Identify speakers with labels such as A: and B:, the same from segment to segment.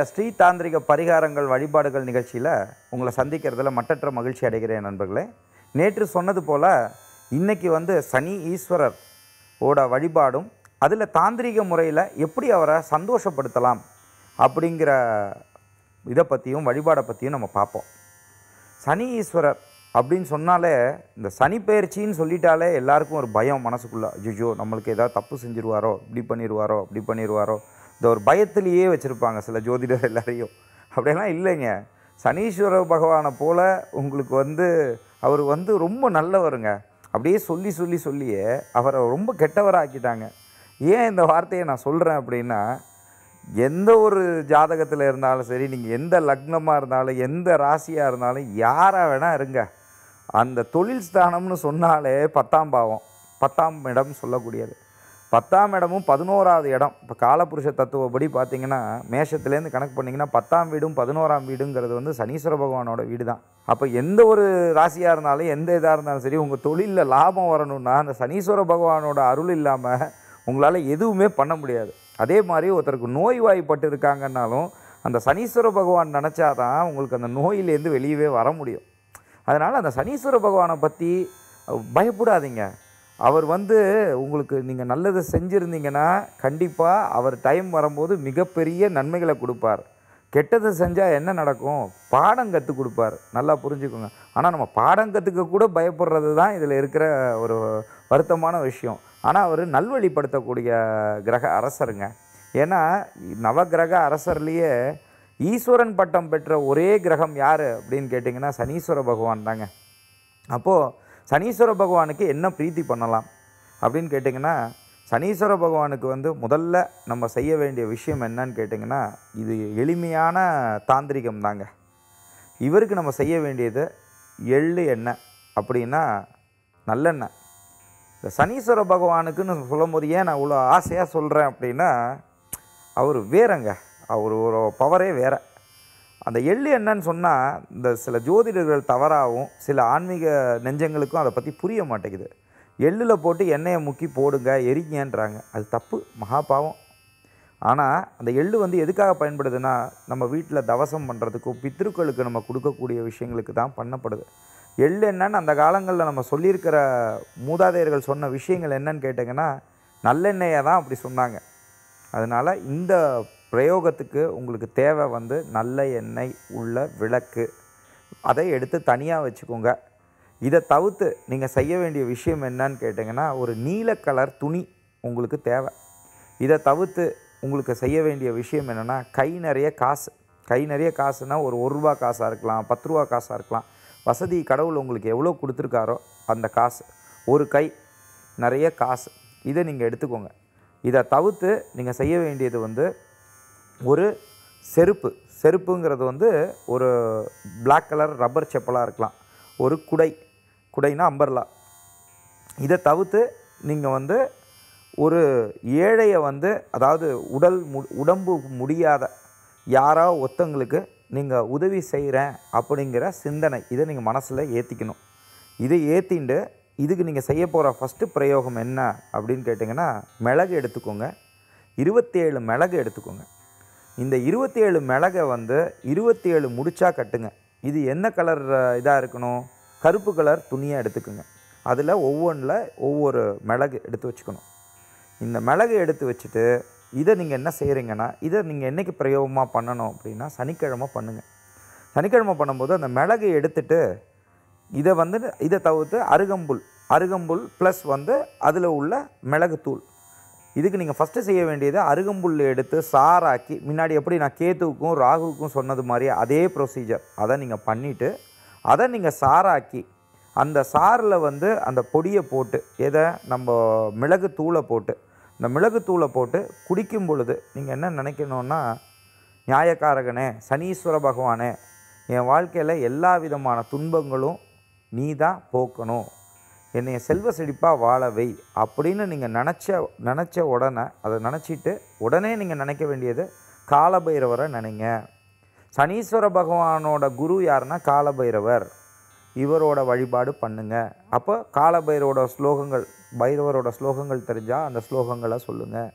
A: ஸ்ரீ தாந்திரிக பரிகாரங்கள் வழிபாடுகள் நிகழ்ச்சியில் உங்களை சந்திக்கிறதுல மட்டற்ற மகிழ்ச்சி அடைகிறேன் நண்பர்களே நேற்று சொன்னது போல் இன்னைக்கு வந்து சனி ஈஸ்வரர் ஓட வழிபாடும் அதில் தாந்திரிக முறையில் எப்படி அவரை சந்தோஷப்படுத்தலாம் அப்படிங்கிற இதை பற்றியும் வழிபாடை பற்றியும் நம்ம பார்ப்போம் சனி ஈஸ்வரர் அப்படின்னு சொன்னாலே இந்த சனி பயிற்சின்னு சொல்லிட்டாலே எல்லாருக்கும் ஒரு பயம் மனசுக்குள்ள ஐயோ நம்மளுக்கு ஏதாவது தப்பு செஞ்சிருவாரோ இப்படி பண்ணிடுவாரோ அப்படி பண்ணிடுவாரோ இந்த ஒரு பயத்திலேயே வச்சுருப்பாங்க சில ஜோதிடர் எல்லாரையும் அப்படியெல்லாம் இல்லைங்க சனீஸ்வர பகவானை போல் உங்களுக்கு வந்து அவர் வந்து ரொம்ப நல்லவருங்க அப்படியே சொல்லி சொல்லி சொல்லியே அவரை ரொம்ப கெட்டவராக்கிட்டாங்க ஏன் இந்த வார்த்தையை நான் சொல்கிறேன் அப்படின்னா எந்த ஒரு ஜாதகத்தில் இருந்தாலும் சரி நீங்கள் எந்த லக்னமாக இருந்தாலும் எந்த ராசியாக இருந்தாலும் யாராக வேணால் இருங்க அந்த தொழில் ஸ்தானம்னு சொன்னாலே பத்தாம் பாவம் பத்தாம் இடம் சொல்லக்கூடியது பத்தாம் இடமும் பதினோராவது இடம் இப்போ காலபுருஷ தத்துவப்படி பார்த்தீங்கன்னா மேஷத்துலேருந்து கணக்கு பண்ணிங்கன்னா பத்தாம் வீடும் பதினோராம் வீடுங்கிறது வந்து சனீஸ்வர பகவானோட வீடு தான் அப்போ எந்த ஒரு ராசியாக இருந்தாலும் எந்த இதாக இருந்தாலும் சரி உங்கள் தொழிலில் லாபம் வரணும்னா அந்த சனீஸ்வர பகவானோட அருள் இல்லாமல் உங்களால் எதுவுமே பண்ண முடியாது அதே மாதிரி ஒருத்தருக்கு நோய்வாய்ப்பட்டு இருக்காங்கன்னாலும் அந்த சனீஸ்வர பகவான் நினச்சாதான் உங்களுக்கு அந்த நோயிலேருந்து வெளியவே வர முடியும் அதனால் அந்த சனீஸ்வர பகவானை பற்றி பயப்படாதீங்க அவர் வந்து உங்களுக்கு நீங்கள் நல்லது செஞ்சுருந்தீங்கன்னா கண்டிப்பாக அவர் டைம் வரும்போது மிகப்பெரிய நன்மைகளை கொடுப்பார் கெட்டது செஞ்சால் என்ன நடக்கும் பாடம் கற்றுக் கொடுப்பார் நல்லா புரிஞ்சுக்கோங்க ஆனால் நம்ம பாடம் கற்றுக்க கூட பயப்படுறது தான் இதில் இருக்கிற ஒரு வருத்தமான விஷயம் ஆனால் அவர் நல்வழிப்படுத்தக்கூடிய கிரக அரசருங்க ஏன்னா நவகிரக அரசர்லேயே ஈஸ்வரன் பட்டம் பெற்ற ஒரே கிரகம் யார் அப்படின்னு கேட்டிங்கன்னா சனீஸ்வர பகவான் தாங்க அப்போது சனீஸ்வர பகவானுக்கு என்ன பிரீத்தி பண்ணலாம் அப்படின்னு கேட்டிங்கன்னா சனீஸ்வர பகவானுக்கு வந்து முதல்ல நம்ம செய்ய வேண்டிய விஷயம் என்னன்னு கேட்டிங்கன்னா இது எளிமையான தாந்திரிகம் தாங்க இவருக்கு நம்ம செய்ய வேண்டியது எள்ளு எண்ணெய் அப்படின்னா நல்லெண்ணெய் இந்த சனீஸ்வர பகவானுக்குன்னு சொல்லும்போது ஏன் நான் இவ்வளோ ஆசையாக சொல்கிறேன் அப்படின்னா அவர் வேறங்க அவர் ஒரு பவரே வேற அந்த எள்ளு என்னன்னு சொன்னால் இந்த சில ஜோதிடர்கள் தவறாகவும் சில ஆன்மீக நெஞ்சங்களுக்கும் அதை பற்றி புரிய மாட்டேங்குது எள்ளில் போட்டு எண்ணெயை முக்கி போடுங்க எரிங்கன்றாங்க அது தப்பு மகா பாவம் ஆனால் அந்த எள்ளு வந்து எதுக்காக பயன்படுதுன்னா நம்ம வீட்டில் தவசம் பண்ணுறதுக்கும் பித்ருக்களுக்கு நம்ம கொடுக்கக்கூடிய விஷயங்களுக்கு தான் பண்ணப்படுது எள்ளு என்னன்னு அந்த காலங்களில் நம்ம சொல்லியிருக்கிற மூதாதையர்கள் சொன்ன விஷயங்கள் என்னன்னு கேட்டிங்கன்னா நல்லெண்ணெயை தான் அப்படி சொன்னாங்க அதனால் இந்த பிரயோகத்துக்கு உங்களுக்கு தேவை வந்து நல்ல எண்ணெய் உள்ள விளக்கு அதை எடுத்து தனியாக வச்சுக்கோங்க இதை தவிர்த்து நீங்கள் செய்ய வேண்டிய விஷயம் என்னன்னு கேட்டிங்கன்னா ஒரு நீல கலர் துணி உங்களுக்கு தேவை இதை தவிர்த்து உங்களுக்கு செய்ய வேண்டிய விஷயம் என்னென்னா கை நிறைய காசு கை நிறைய காசுனா ஒரு ஒரு ரூபா காசாக இருக்கலாம் பத்து ரூபா காசாக இருக்கலாம் வசதி கடவுள் உங்களுக்கு எவ்வளோ கொடுத்துருக்காரோ அந்த காசு ஒரு கை நிறைய காசு இதை நீங்கள் எடுத்துக்கோங்க இதை தவிர்த்து நீங்கள் செய்ய வேண்டியது வந்து ஒரு செருப்பு செருப்புங்கிறது வந்து ஒரு பிளாக் கலர் ரப்பர் செப்பலாக இருக்கலாம் ஒரு குடை குடைனா அம்பர்லா இதை தவிர்த்து நீங்கள் வந்து ஒரு ஏழையை வந்து அதாவது உடல் மு உடம்பு முடியாத யாரோ ஒருத்தங்களுக்கு நீங்கள் உதவி செய்கிறேன் அப்படிங்கிற சிந்தனை இதை நீங்கள் மனசில் ஏற்றிக்கணும் இதை ஏற்றிண்டு இதுக்கு நீங்கள் செய்ய போகிற ஃபஸ்ட்டு பிரயோகம் என்ன அப்படின்னு கேட்டிங்கன்னா மிளகு எடுத்துக்கோங்க இருபத்தேழு மிளகு எடுத்துக்கோங்க இந்த இருபத்தேழு மிளகை வந்து இருபத்தி ஏழு முடிச்சா கட்டுங்க இது என்ன கலர் இதாக இருக்கணும் கருப்பு கலர் துணியாக எடுத்துக்கோங்க அதில் ஒவ்வொன்றில் ஒவ்வொரு மிளகு எடுத்து வச்சுக்கணும் இந்த மிளகு எடுத்து வச்சுட்டு இதை நீங்கள் என்ன செய்கிறீங்கன்னா இதை நீங்கள் என்றைக்கு பிரயோகமாக பண்ணணும் அப்படின்னா சனிக்கிழமை பண்ணுங்கள் சனிக்கிழமை பண்ணும்போது அந்த மிளகு எடுத்துட்டு இதை வந்து இதை தவிர்த்து அருகம்புல் அருகம்புல் ப்ளஸ் வந்து அதில் உள்ள மிளகுத்தூள் இதுக்கு நீங்கள் ஃபஸ்ட்டு செய்ய வேண்டியது அருகம்புல் எடுத்து சாராக்கி முன்னாடி எப்படி நான் கேத்துவுக்கும் ராகுவுக்கும் சொன்னது மாதிரி அதே ப்ரொசீஜர் அதை நீங்கள் பண்ணிவிட்டு அதை நீங்கள் சாராக்கி அந்த சாரில் வந்து அந்த பொடியை போட்டு எதை நம்ம மிளகு தூளை போட்டு இந்த மிளகு தூளை போட்டு குடிக்கும் பொழுது நீங்கள் என்ன நினைக்கணுன்னா நியாயக்காரகனே சனீஸ்வர பகவானே என் வாழ்க்கையில் எல்லா விதமான துன்பங்களும் நீ தான் போக்கணும் என்னைய செல்வ செழிப்பாக வாழ வை அப்படின்னு நீங்கள் நினச்ச நினச்ச உடனே அதை நினச்சிட்டு உடனே நீங்கள் நினைக்க வேண்டியது காலபைரவரை நினைங்க சனீஸ்வர பகவானோட குரு யாருன்னா காலபைரவர் இவரோட வழிபாடு பண்ணுங்க அப்போ காலபைரவோட ஸ்லோகங்கள் பைரவரோட ஸ்லோகங்கள் தெரிஞ்சால் அந்த ஸ்லோகங்களை சொல்லுங்கள்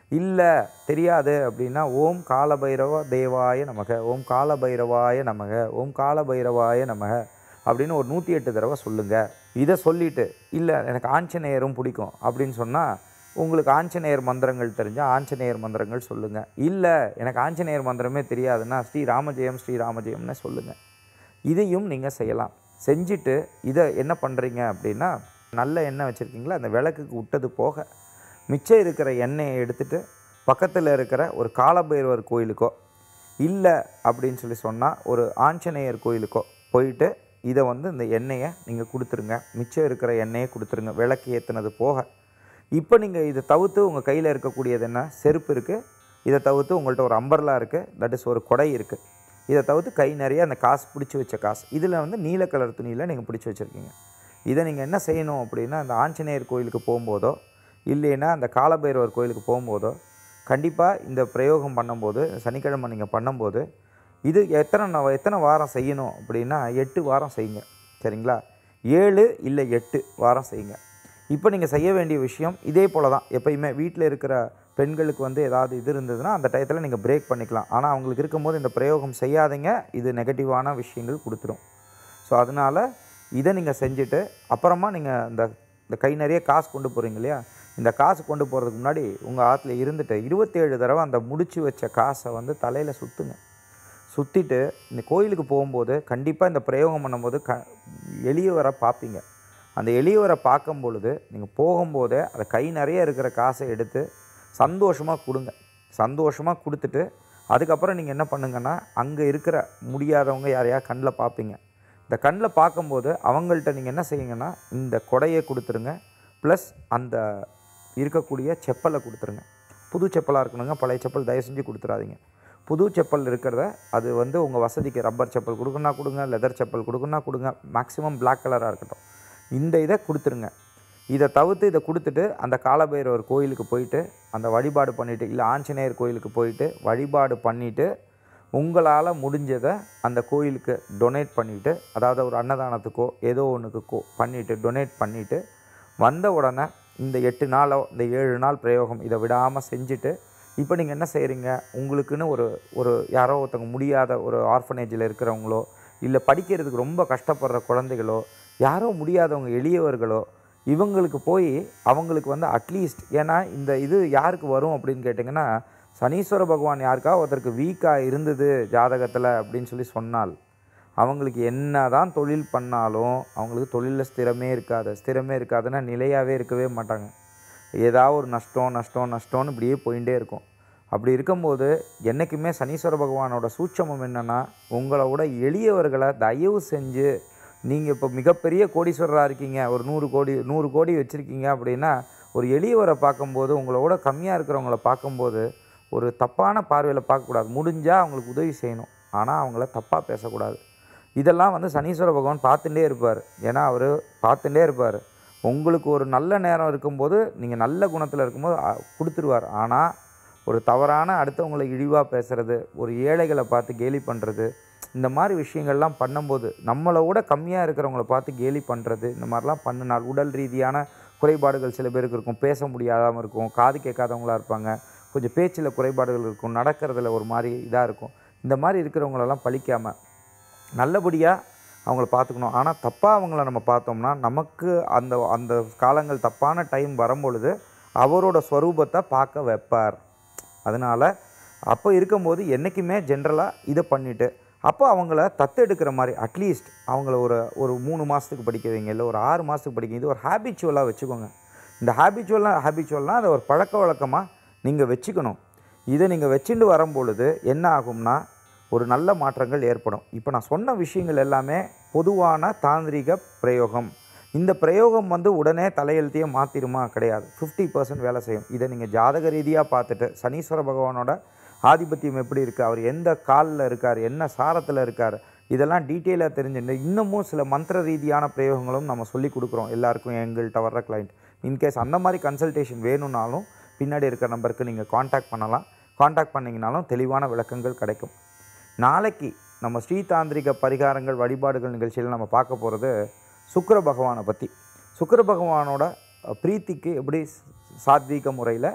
A: இல்லை தெரியாது அப்படின்னா ஓம் காலபைரவ தேவாய நமக ஓம் காலபைரவாய நமக ஓம் காலபைரவாய நமக அப்படின்னு ஒரு நூற்றி எட்டு தடவை சொல்லுங்கள் இதை சொல்லிட்டு இல்லை எனக்கு ஆஞ்சநேயரும் பிடிக்கும் அப்படின்னு சொன்னால் உங்களுக்கு ஆஞ்சநேயர் மந்திரங்கள் தெரிஞ்சால் ஆஞ்சநேயர் மந்திரங்கள் சொல்லுங்கள் இல்லை எனக்கு ஆஞ்சநேயர் மந்திரமே தெரியாதுன்னா ஸ்ரீ ராமஜெயம் ஸ்ரீ ராமஜெயம்னு சொல்லுங்கள் இதையும் நீங்கள் செய்யலாம் செஞ்சுட்டு இதை என்ன பண்ணுறீங்க அப்படின்னா நல்ல எண்ணெய் வச்சுருக்கீங்களா அந்த விளக்குக்கு விட்டது போக மிச்சம் இருக்கிற எண்ணெயை எடுத்துட்டு பக்கத்தில் இருக்கிற ஒரு காலபைரவர் கோயிலுக்கோ இல்லை அப்படின்னு சொல்லி சொன்னால் ஒரு ஆஞ்சநேயர் கோயிலுக்கோ போயிட்டு இதை வந்து இந்த எண்ணெயை நீங்கள் கொடுத்துருங்க மிச்சம் இருக்கிற எண்ணெயை கொடுத்துருங்க விளக்கு ஏற்றுனது போக இப்போ நீங்கள் இதை தவிர்த்து உங்கள் கையில் இருக்கக்கூடியது என்ன செருப்பு இருக்குது இதை தவிர்த்து உங்கள்கிட்ட ஒரு அம்பர்லா இருக்குது தட் இஸ் ஒரு கொடை இருக்குது இதை தவிர்த்து கை நிறைய அந்த காசு பிடிச்சி வச்ச காசு இதில் வந்து நீல கலர் துணியில் நீங்கள் பிடிச்சி வச்சுருக்கீங்க இதை நீங்கள் என்ன செய்யணும் அப்படின்னா அந்த ஆஞ்சநேயர் கோயிலுக்கு போகும்போதோ இல்லைன்னா அந்த காலபைரவர் கோயிலுக்கு போகும்போதோ கண்டிப்பாக இந்த பிரயோகம் பண்ணும்போது சனிக்கிழமை நீங்கள் பண்ணும்போது இது எத்தனை நா- எத்தனை வாரம் செய்யணும் அப்படின்னா எட்டு வாரம் செய்யுங்க சரிங்களா ஏழு இல்லை எட்டு வாரம் செய்யுங்க இப்போ நீங்கள் செய்ய வேண்டிய விஷயம் இதே போல தான் எப்பயுமே வீட்டில் இருக்கிற பெண்களுக்கு வந்து ஏதாவது இது இருந்ததுன்னா அந்த டயத்தில் நீங்கள் பிரேக் பண்ணிக்கலாம் ஆனால் அவங்களுக்கு இருக்கும்போது இந்த பிரயோகம் செய்யாதீங்க இது நெகட்டிவான விஷயங்கள் கொடுத்துரும் ஸோ அதனால் இதை நீங்கள் செஞ்சுட்டு அப்புறமா நீங்கள் இந்த இந்த கை நிறைய காசு கொண்டு போகிறீங்க இல்லையா இந்த காசு கொண்டு போகிறதுக்கு முன்னாடி உங்கள் ஆற்றுல இருந்துட்டு இருபத்தேழு தடவை அந்த முடிச்சு வச்ச காசை வந்து தலையில் சுற்றுங்க சுற்றிட்டு இந்த கோயிலுக்கு போகும்போது கண்டிப்பாக இந்த பிரயோகம் பண்ணும்போது க எளியவரை பார்ப்பீங்க அந்த எளியவரை பார்க்கும் பொழுது நீங்கள் போகும்போதே அந்த கை நிறைய இருக்கிற காசை எடுத்து சந்தோஷமாக கொடுங்க சந்தோஷமாக கொடுத்துட்டு அதுக்கப்புறம் நீங்கள் என்ன பண்ணுங்கன்னா அங்கே இருக்கிற முடியாதவங்க யாரையா கண்ணில் பார்ப்பீங்க இந்த கண்ணில் பார்க்கும்போது அவங்கள்ட்ட நீங்கள் என்ன செய்யுங்கன்னா இந்த கொடையை கொடுத்துருங்க ப்ளஸ் அந்த இருக்கக்கூடிய செப்பலை கொடுத்துருங்க புது செப்பலாக இருக்கணுங்க பழைய செப்பல் தயவு செஞ்சு கொடுத்துறாதீங்க புது செப்பல் இருக்கிறத அது வந்து உங்கள் வசதிக்கு ரப்பர் செப்பல் கொடுக்குன்னா கொடுங்க லெதர் செப்பல் கொடுக்குன்னா கொடுங்க மேக்ஸிமம் Black கலராக இருக்கட்டும் இந்த இதை கொடுத்துருங்க இதை தவிர்த்து இதை கொடுத்துட்டு அந்த காலபைரவர் கோயிலுக்கு போயிட்டு அந்த வழிபாடு பண்ணிவிட்டு இல்லை ஆஞ்சநேயர் கோயிலுக்கு போயிட்டு வழிபாடு பண்ணிவிட்டு உங்களால் முடிஞ்சதை அந்த கோயிலுக்கு டொனேட் பண்ணிவிட்டு அதாவது ஒரு அன்னதானத்துக்கோ ஏதோ ஒன்றுக்கோ பண்ணிவிட்டு டொனேட் பண்ணிவிட்டு வந்த உடனே இந்த எட்டு நாளோ இந்த ஏழு நாள் பிரயோகம் இதை விடாமல் செஞ்சுட்டு இப்போ நீங்கள் என்ன செய்கிறீங்க உங்களுக்குன்னு ஒரு ஒரு யாரோ ஒருத்தவங்க முடியாத ஒரு ஆர்ஃபனேஜில் இருக்கிறவங்களோ இல்லை படிக்கிறதுக்கு ரொம்ப கஷ்டப்படுற குழந்தைகளோ யாரோ முடியாதவங்க எளியவர்களோ இவங்களுக்கு போய் அவங்களுக்கு வந்து அட்லீஸ்ட் ஏன்னா இந்த இது யாருக்கு வரும் அப்படின்னு கேட்டிங்கன்னா சனீஸ்வர பகவான் யாருக்கா ஒருத்தருக்கு வீக்காக இருந்தது ஜாதகத்தில் அப்படின்னு சொல்லி சொன்னால் அவங்களுக்கு என்ன தான் தொழில் பண்ணாலும் அவங்களுக்கு தொழிலில் ஸ்திரமே இருக்காது ஸ்திரமே இருக்காதுன்னா நிலையாகவே இருக்கவே மாட்டாங்க ஏதாவது ஒரு நஷ்டம் நஷ்டம் நஷ்டம்னு இப்படியே போயிட்டே இருக்கும் அப்படி இருக்கும்போது என்றைக்குமே சனீஸ்வர பகவானோட சூட்சமம் என்னென்னா உங்களை விட எளியவர்களை தயவு செஞ்சு நீங்கள் இப்போ மிகப்பெரிய கோடீஸ்வரராக இருக்கீங்க ஒரு நூறு கோடி நூறு கோடி வச்சுருக்கீங்க அப்படின்னா ஒரு எளியவரை பார்க்கும்போது உங்களோட கம்மியாக இருக்கிறவங்கள பார்க்கும்போது ஒரு தப்பான பார்வையில் பார்க்கக்கூடாது முடிஞ்சால் அவங்களுக்கு உதவி செய்யணும் ஆனால் அவங்கள தப்பாக பேசக்கூடாது இதெல்லாம் வந்து சனீஸ்வர பகவான் பார்த்துட்டே இருப்பார் ஏன்னா அவர் பார்த்துட்டே இருப்பார் உங்களுக்கு ஒரு நல்ல நேரம் இருக்கும்போது நீங்கள் நல்ல குணத்தில் இருக்கும்போது அ, கொடுத்துருவார் ஆனால் ஒரு தவறான அடுத்தவங்களை இழிவாக பேசுகிறது ஒரு ஏழைகளை பார்த்து கேலி பண்ணுறது இந்த மாதிரி விஷயங்கள்லாம் பண்ணும்போது நம்மளை விட கம்மியாக இருக்கிறவங்கள பார்த்து கேலி பண்ணுறது இந்த மாதிரிலாம் பண்ணினால் உடல் ரீதியான குறைபாடுகள் சில பேருக்கு இருக்கும் பேச முடியாதாமல் இருக்கும் காது கேட்காதவங்களா இருப்பாங்க கொஞ்சம் பேச்சில் குறைபாடுகள் இருக்கும் நடக்கிறதுல ஒரு மாதிரி இதாக இருக்கும் இந்த மாதிரி இருக்கிறவங்களெல்லாம் பழிக்காமல் நல்லபடியாக அவங்கள பார்த்துக்கணும் ஆனால் தப்பாக அவங்கள நம்ம பார்த்தோம்னா நமக்கு அந்த அந்த காலங்கள் தப்பான டைம் வரும்பொழுது அவரோட ஸ்வரூபத்தை பார்க்க வைப்பார் அதனால் அப்போ இருக்கும்போது என்றைக்குமே ஜென்ரலாக இதை பண்ணிவிட்டு அப்போ அவங்கள தத்தெடுக்கிற மாதிரி அட்லீஸ்ட் அவங்கள ஒரு ஒரு மூணு மாதத்துக்கு படிக்க வைங்க இல்லை ஒரு ஆறு மாதத்துக்கு படிக்க இது ஒரு ஹேபிச்சுவலாக வச்சுக்கோங்க இந்த ஹேபிச்சுவலாக ஹேபிச்சுவல்னால் அதை ஒரு பழக்க வழக்கமாக நீங்கள் வச்சுக்கணும் இதை நீங்கள் வச்சுட்டு வரும்பொழுது என்ன ஆகும்னா ஒரு நல்ல மாற்றங்கள் ஏற்படும் இப்போ நான் சொன்ன விஷயங்கள் எல்லாமே பொதுவான தாந்திரிக பிரயோகம் இந்த பிரயோகம் வந்து உடனே தலையெழுத்தையே மாற்றிடுமா கிடையாது ஃபிஃப்டி பர்சன்ட் வேலை செய்யும் இதை நீங்கள் ஜாதக ரீதியாக பார்த்துட்டு சனீஸ்வர பகவானோட ஆதிபத்தியம் எப்படி இருக்குது அவர் எந்த காலில் இருக்கார் என்ன சாரத்தில் இருக்கார் இதெல்லாம் டீட்டெயிலாக தெரிஞ்சுட்டு இன்னமும் சில மந்திர ரீதியான பிரயோகங்களும் நம்ம சொல்லி கொடுக்குறோம் எல்லாருக்கும் எங்கள்கிட்ட வர்ற கிளைண்ட் இன்கேஸ் அந்த மாதிரி கன்சல்டேஷன் வேணும்னாலும் பின்னாடி இருக்கிற நம்பருக்கு நீங்கள் காண்டாக்ட் பண்ணலாம் காண்டாக்ட் பண்ணிங்கனாலும் தெளிவான விளக்கங்கள் கிடைக்கும் நாளைக்கு நம்ம ஸ்ரீதாந்திரிக பரிகாரங்கள் வழிபாடுகள் நிகழ்ச்சியில் நம்ம பார்க்க போகிறது சுக்கிர பகவானை பற்றி சுக்கிர பகவானோட அஹ், பிரீத்திக்கு எப்படி ஸ்- சாத்வீக முறையில்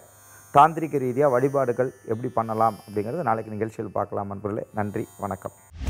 A: தாந்திரிக ரீதியாக வழிபாடுகள் எப்படி பண்ணலாம் அப்படிங்கிறது நாளைக்கு நிகழ்ச்சியில் பார்க்கலாம் நண்பர்களே நன்றி வணக்கம்